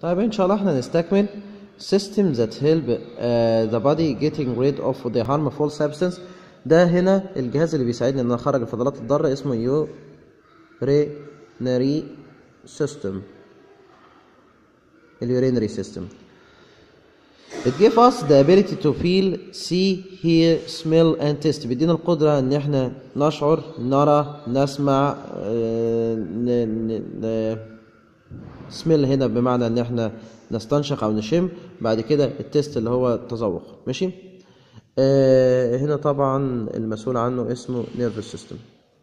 طيب ان شاء الله احنا نستكمل systems that help uh, the body getting rid of the harmful substance ده هنا الجهاز اللي بيساعدني ان انا اخرج الفضلات الضاره اسمه urinary system اليورينري system It gives us the ability to feel, see, hear, smell and taste بيدينا القدرة ان احنا نشعر نرى نسمع آه، ن- ن- ن- سميل هنا بمعنى ان احنا نستنشق او نشم بعد كده التست اللي هو التذوق ماشي آه هنا طبعا المسؤول عنه اسمه نيرفس سيستم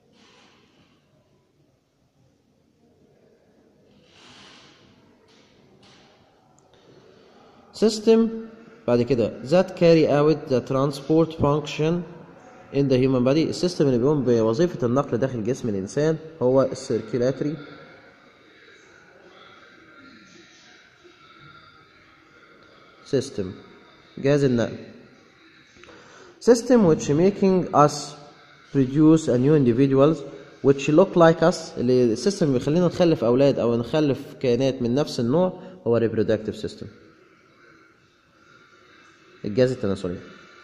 system بعد كده that carry out the transport function in the human body السيستم اللي بيقوم بوظيفة النقل داخل جسم الإنسان هو السيركيلاتري system جهاز النقل system which making us produce a new individuals which look like us اللي السيستم اللي بيخلينا نخلف أولاد أو نخلف كائنات من نفس النوع هو reproductive system الجهاز التناسلي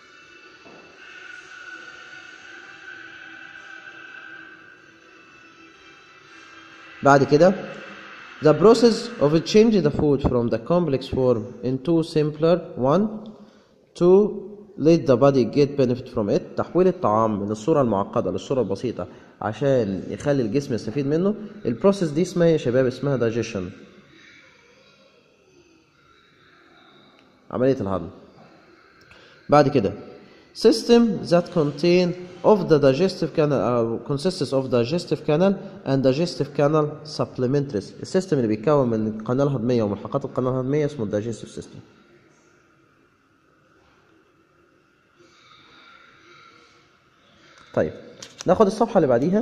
بعد كده the process of changing the food from the complex form into simpler one to let the body get benefit from it تحويل الطعام من الصورة المعقدة للصورة البسيطة عشان يخلي الجسم يستفيد منه البروسيس دي اسمها يا شباب اسمها digestion عملية الهضم بعد كده system that contain of the digestive canal أو consists of digestive canal and digestive canal supplementaries السيستم اللي بيتكون من القناة الهضمية وملحقات القناة الهضمية اسمه digestive system طيب ناخد الصفحة اللي بعديها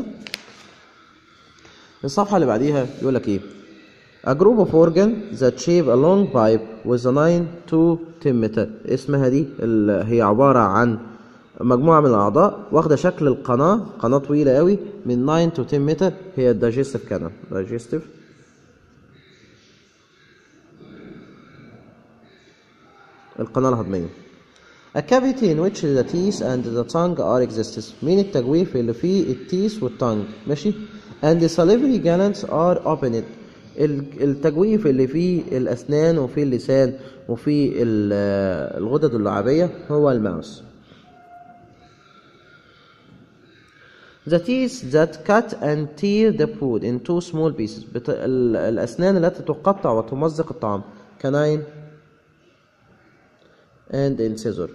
الصفحة اللي بعديها يقول لك ايه A group of organ that shape a long pipe with a 9 to 10 meter اسمها دي ال- هي عبارة عن مجموعة من الأعضاء واخدة شكل القناة قناة طويلة قوي من 9 to 10 meter هي ال digestive canal digestive القناة الهضمية A cavity in which the teeth and the tongue are exists مين التجويف اللي فيه التيس والتانج ماشي and the salivary glands are opened ال- التجويف اللي فيه الأسنان وفيه اللسان وفيه ال- الغدد اللعابية هو الماوس The teeth that cut and tear the food into small pieces بت... ال- الأسنان التي تقطع وتمزق الطعام canine and incisor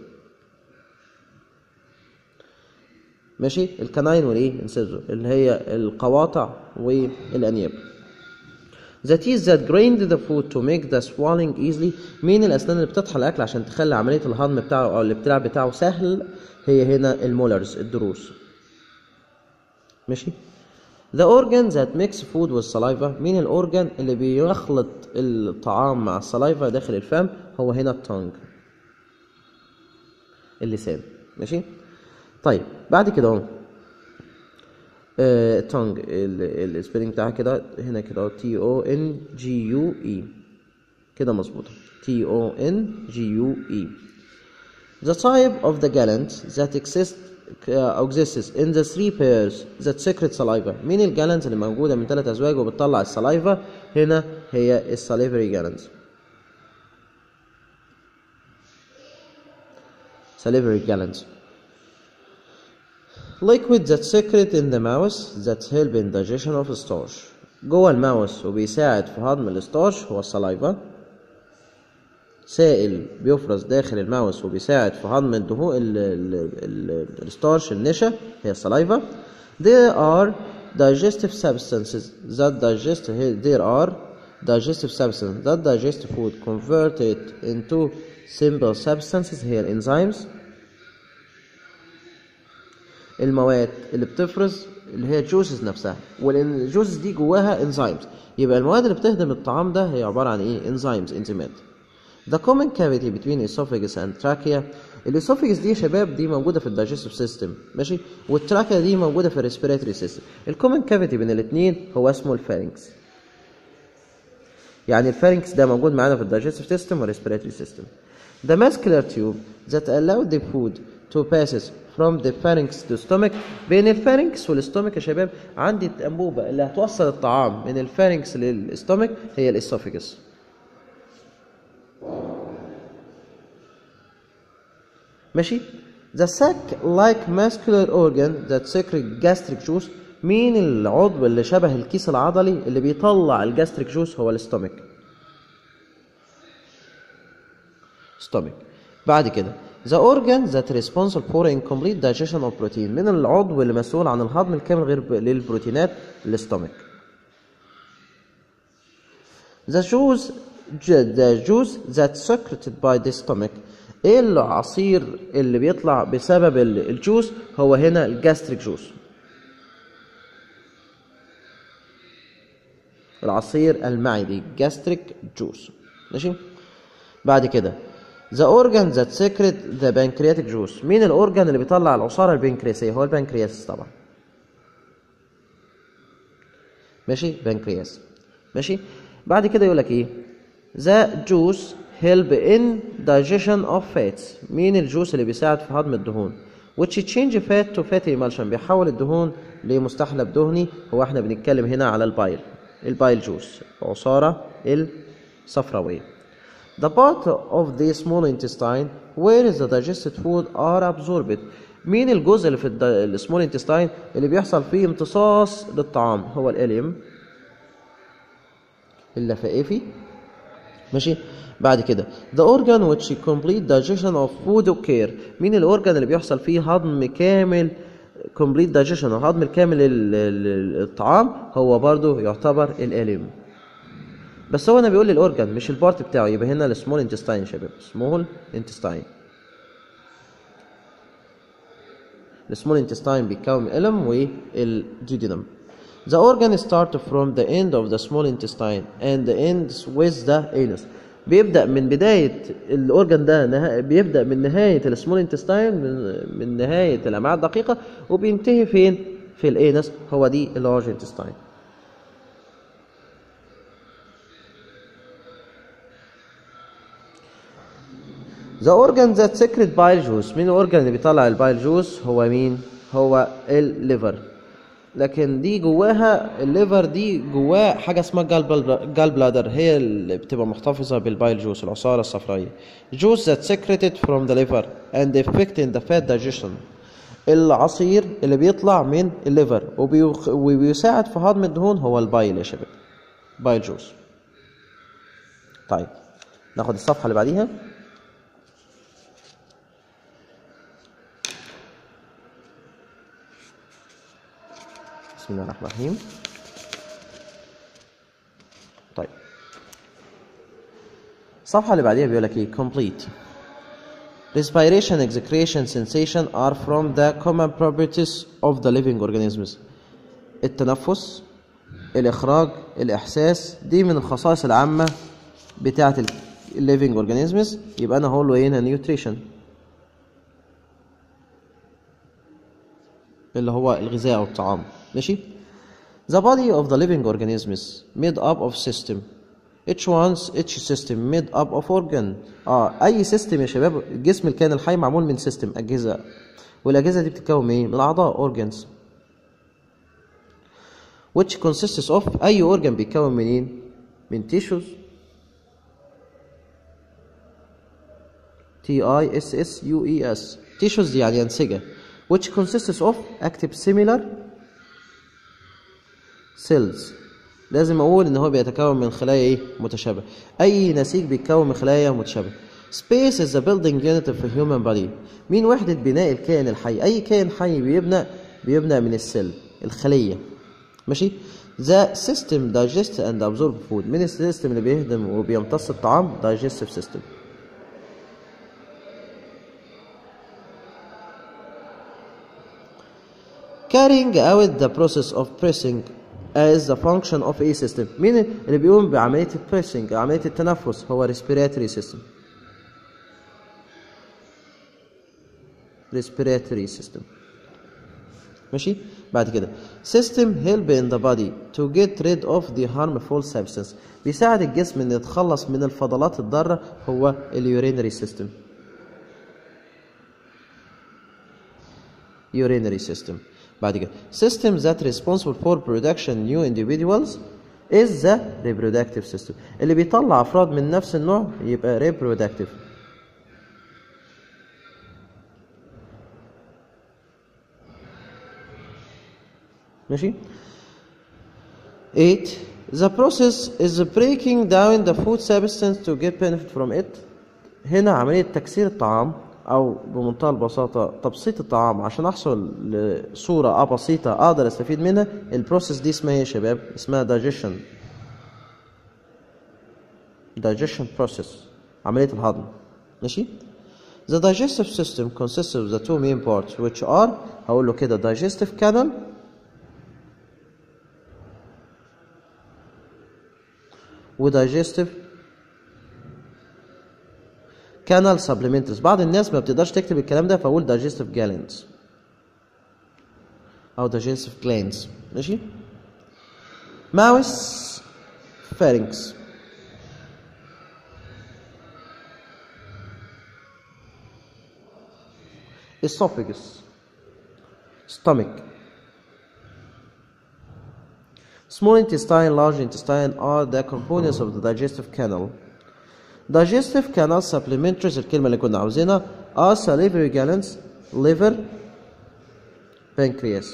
ماشي الكناين والايه انسيزور اللي هي القواطع والانياب The teeth that grind the food to make the swallowing easily مين الأسنان اللي بتطحن الأكل عشان تخلي عملية الهضم بتاعه أو الابتلاع بتاعه سهل هي هنا المولرز الضروس ماشي The organ that makes food with saliva مين الأورجان اللي بيخلط الطعام مع السلايفا داخل الفم هو هنا التونج اللسان ماشي طيب بعد كده اهو تونج السبيلنج بتاعها كده هنا كده تي او ان جي يو اي كده مظبوطه تي او ان جي يو اي The type of the gland that exist uh, exists in the three pairs that secrete saliva مين الجالنز اللي موجودة من ثلاث أزواج وبتطلع السلايفا هنا هي الساليفري جالنز salivary glands liquid that secrete in the mouse that help in digestion of starch جوه الماوس وبيساعد في هضم الستارش هو السلايفا سائل بيفرز داخل الماوس وبيساعد في هضم الدهون ال- ال- ال- الستارش النشا هي السلايفا there are digestive substances that digest there are digestive substances that digest food convert it into simple substances هي الانزيمز المواد اللي بتفرز اللي هي الجوسز نفسها والجوسز دي جواها انزيمز يبقى المواد اللي بتهضم الطعام ده هي عباره عن ايه انزيمز انزيمات The common cavity between esophagus and trachea الاسوفيجس دي يا شباب دي موجوده في الدايجستيف سيستم ماشي والتراكيا دي موجوده في الريسبيراتوري سيستم الكومن كافيتي بين الاثنين هو اسمه الفارنكس يعني الفارنكس ده موجود معانا في الدايجستيف سيستم والريسبيراتوري سيستم The muscular tube that allow the food to passes from the pharynx to stomach بين الفارنكس والاستومك يا شباب عندي الأنبوبة اللي هتوصل الطعام من الفارنكس للاستومك هي الاسوفيجس ماشي The sac-like muscular organ that secrete gastric juice مين العضو اللي شبه الكيس العضلي اللي بيطلع الجاستريك جوس هو الاستومك stomach بعد كده the organ that responsible for incomplete digestion of protein من العضو اللي مسؤول عن الهضم الكامل غير ب- للبروتينات الاستومك the juice the juice that secreted by the stomach ايه العصير اللي بيطلع بسبب ال- الجوس هو هنا الجاستريك جوس العصير المعدي gastric juice ماشي بعد كده the organ that secrete the pancreatic juice مين الاورجان اللي بيطلع العصارة البنكرياسية هو البنكرياس طبعا ماشي بنكرياس ماشي بعد كده يقول لك ايه the juice help in digestion of fats مين الجوس اللي بيساعد في هضم الدهون which change fat to fatty emulsion بيحول الدهون لمستحلب دهني هو احنا بنتكلم هنا على البايل البايل جوس عصارة الصفراوية The part of the small intestine where the digested food are absorbed مين الجزء اللي في السمول انتستاين اللي بيحصل فيه امتصاص للطعام هو الاليم اللفائفي ماشي بعد كده the organ which complete digestion of food occur مين الاورجان اللي بيحصل فيه هضم كامل complete digestion او هضم الكامل ال- ال- الطعام هو برضو يعتبر الاليم بس هو انا بيقول لي الاورجان مش البارت بتاعه يبقى هنا السمول انتستاين يا شباب سمول انتستاين السمول انتستاين بيتكون من الالم والجيجينم The organ start from the end of the small intestine and ends with the anus. بيبدأ من بداية الأورجان ده نها... بيبدأ من نهاية السمول انتستاين من... من نهاية الأمعاء الدقيقة وبينتهي فين؟ في الانس هو دي اللارج انتستاين. The organ that secrete bile juice مين الأورجان اللي بيطلع البايل جوس هو مين؟ هو الليفر لكن دي جواها الليفر دي جواه حاجة اسمها جال بلادر هي اللي بتبقى محتفظة بالبايل جوس العصارة الصفراوية juice that secreted from the liver and affecting the fat digestion العصير اللي بيطلع من الليفر وبيخ... وبيساعد في هضم الدهون هو البايل يا شباب بايل جوس طيب ناخد الصفحة اللي بعديها بسم الله الرحمن الرحيم طيب الصفحة اللي بعديها بيقول لك ايه complete respiration execretion sensation are from the common properties of the living organisms التنفس الإخراج الإحساس دي من الخصائص العامة بتاعة ال living organisms يبقى أنا هقول له إيه هنا nutrition اللي هو الغذاء أو الطعام ماشي The body of the living organism is made up of system each one's each system made up of organ اه اي سيستم يا شباب جسم الكائن الحي معمول من سيستم اجهزه والاجهزه دي بتتكون من ايه من الاعضاء organs which consists of اي organ بيتكون منين من tissues T I S S U E S tissues دي يعني أنسجة which consists of active similar cells لازم أقول إن هو بيتكون من خلايا إيه متشابهة أي نسيج بيتكون من خلايا متشابهة Space is the building unit of a human body مين وحدة بناء الكائن الحي أي كائن حي بيبنى بيبنى من السيل الخلية ماشي The system digest and absorb food مين السيستم اللي بيهضم وبيمتص الطعام digestive system carrying out the process of pressing as the function of a system مين اللي بيقوم بعملية البريسنج عملية التنفس هو respiratory system respiratory system ماشي بعد كده system help in the body to get rid of the harmful substance بيساعد الجسم ان يتخلص من الفضلات الضاره هو اليورينري سيستم urinary system بعد كده system that responsible for production new individuals is the reproductive system اللي بيطلع افراد من نفس النوع يبقى reproductive ماشي 8 the process is breaking down the food substance to get benefit from it هنا عملية تكسير الطعام أو بمنتهى البساطة تبسيط الطعام عشان أحصل لصورة أه بسيطة أقدر أستفيد منها البروسيس دي اسمها إيه يا شباب؟ اسمها digestion digestion process عملية الهضم ماشي؟ The digestive system consists of the two main parts which are هقول له كده digestive canal ودايجستيف كانال سبلمنتس بعض الناس ما بتقدرش تكتب الكلام ده فاقول digestive glands او digestive glands ماشي ماوس pharynx esophagus stomach Small intestine, large intestine are the components of the digestive canal. Digestive canal supplementaries الكلمة اللي كنا عاوزينها are salivary glands, liver, pancreas.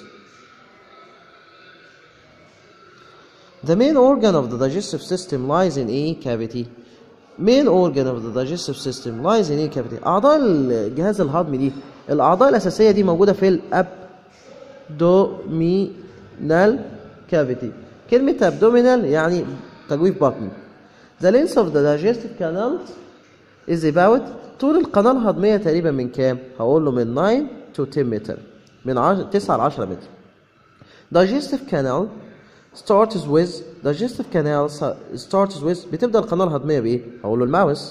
The main organ of the digestive system lies in a cavity. Main organ of the digestive system lies in a cavity. أعضاء الجهاز الهضمي دي الأعضاء الأساسية دي موجودة في الأبدومينال cavity. كلمة abdominal يعني تجويف بطني. The length of the digestive canal is about طول القناة الهضمية تقريبا من كام؟ هقول له من 9 to 10 متر. من 10 9 ل 10 متر. Digestive canal starts with digestive canal starts with بتبدأ القناة الهضمية بإيه؟ هقول له الماوس.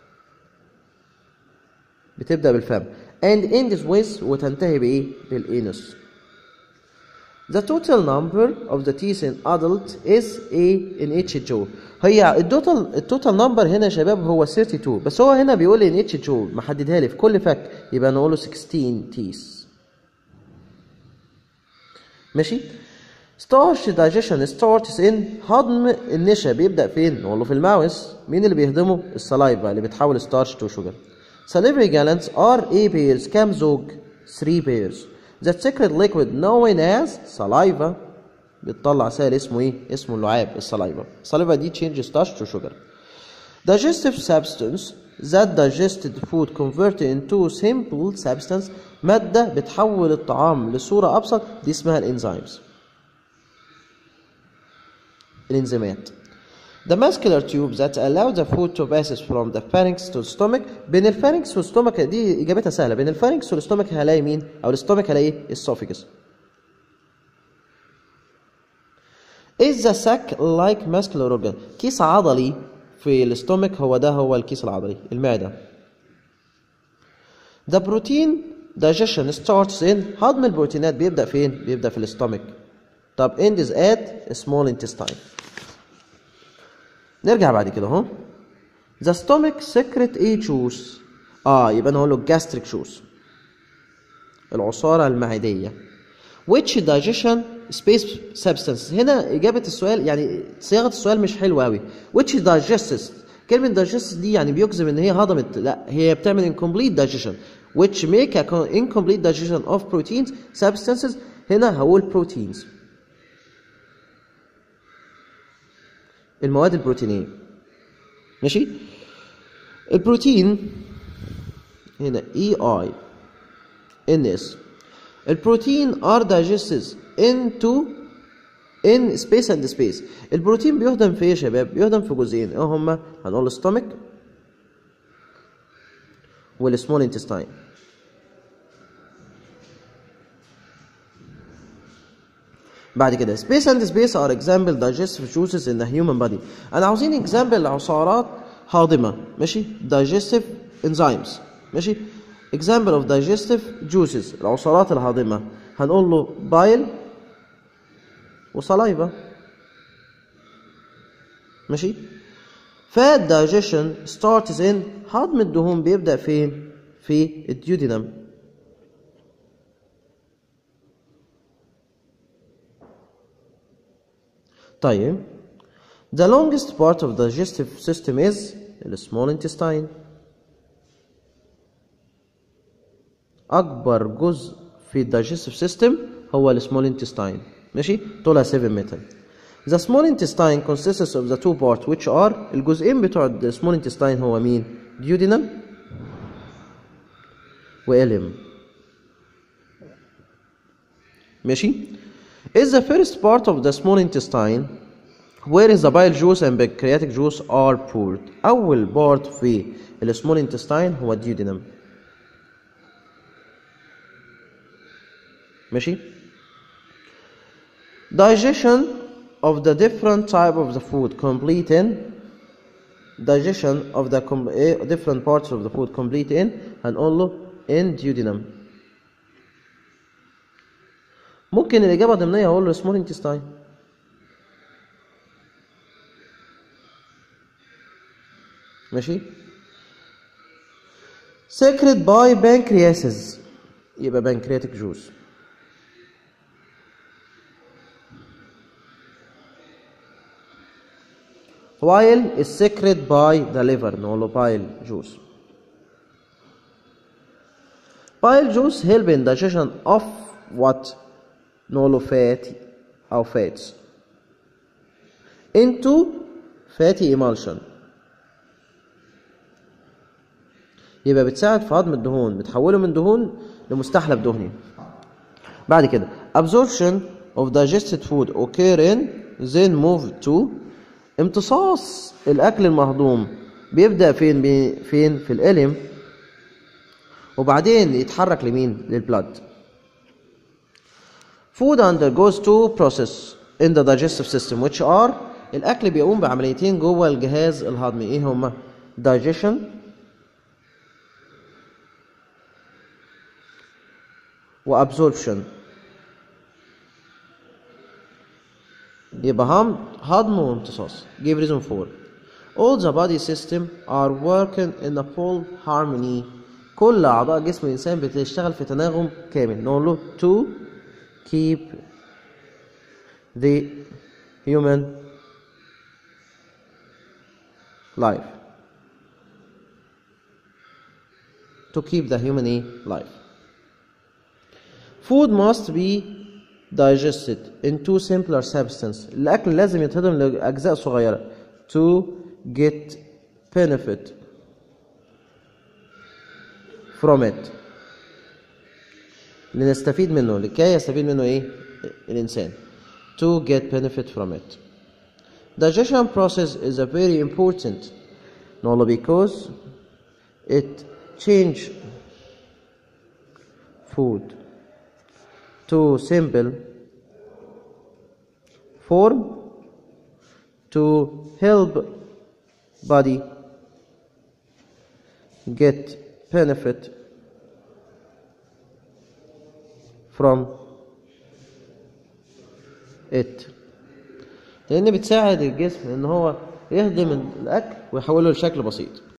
بتبدأ بالفم. and ends with وتنتهي بإيه؟ بالإينوس. The total number of the teeth in adult is a in each jaw. هي التوتال التوتال نمبر هنا يا شباب هو 32 بس هو هنا بيقول لي in each jaw محددها لي في كل فك يبقى نقول له 16 teeth. ماشي؟ starch digestion starts in هضم النشا بيبدأ فين؟ نقول له في الماوس مين اللي بيهضمه؟ السلايفا اللي بتحول starch to sugar. salivary glands are a pairs كام زوج؟ 3 pairs. that secret liquid known as saliva بتطلع سائل اسمه ايه؟ اسمه اللعاب السلايفا. السلايفا دي change starch to sugar. Digestive substance that digested food converted into simple substance مادة بتحول الطعام لصورة أبسط دي اسمها الانزيمز. الانزيمات. The muscular tube that allow the food to pass from the pharynx to the stomach بين الفارنكس والستومك دي اجابتها سهله بين الفارنكس والستومك هلاقي مين او الستومك هلاقي esophagus is the sac like muscular organ كيس عضلي في الستومك هو ده هو الكيس العضلي المعده the protein digestion starts in هضم البروتينات بيبدا فين بيبدا في الستومك طب ends at small intestine نرجع بعد كده اهو the stomach secret a juice اه يبقى انا هقول له gastric juice العصارة المعدية which digestion space substance هنا إجابة السؤال يعني صياغة السؤال مش حلوة أوي which digests كلمة digests دي يعني بيجزم إن هي هضمت لا هي بتعمل incomplete digestion which make a incomplete digestion of proteins substances هنا هقول proteins المواد البروتينية ماشي البروتين هنا اي اي ان اس البروتين are digested into in space and space البروتين بيهضم في ايه يا شباب بيهضم في جزئين ايه هما هنقول الستومك والسمول انتستاين بعد كده space and space are example digestive juices in the human body انا عاوزين example لعصارات هاضمة ماشي digestive enzymes ماشي example of digestive juices العصارات الهاضمة هنقول له بايل وسلايفا ماشي فات دايجيشن ستارتس ان هضم الدهون بيبدا فين في الديودينم طيب the longest part of the digestive system is the small intestine اكبر جزء في الدايجستيف سيستم هو السمول intestine ماشي طولها 7 متر The small intestine consists of the two parts which are الجزئين بتوع ال small intestine هو مين؟ duodenum وإلم ماشي is the first part of the small intestine where is the bile juice and pancreatic juice are poured أول part في ال small intestine هو duodenum ماشي digestion of the different type of the food complete in digestion of the com- eh, different parts of the food complete in هنقول له in duodenum ممكن الإجابة ضمنية أقول له small intestine ماشي secreted by pancreases يبقى pancreatic juice while is secreted by the liver نقول له bile juice bile juice help in digestion of what نقول له fat أو fats into fatty emulsion يبقى بتساعد في هضم الدهون بتحوله من دهون لمستحلب دهني بعد كده absorption of digested food occur in then move to امتصاص الاكل المهضوم بيبدا فين بي فين في الالم وبعدين يتحرك لمين للبلد food undergoes two process in the digestive system which are الاكل بيقوم بعمليتين جوه الجهاز الهضمي ايه هما digestion وابزوربشن يبقى هم هضم وامتصاص give reason for all the body system are working in a full harmony كل أعضاء جسم الإنسان بتشتغل في تناغم كامل نقول له to keep the human life to keep the human life food must be digested into simpler substance الأكل لازم يتهضم لأجزاء صغيرة to get benefit from it لنستفيد منه لكي يستفيد منه ايه الإنسان to get benefit from it digestion process is a very important not only because it change food to simple form to help body get benefit from it لان بتساعد الجسم ان هو يهضم الاكل ويحوله لشكل بسيط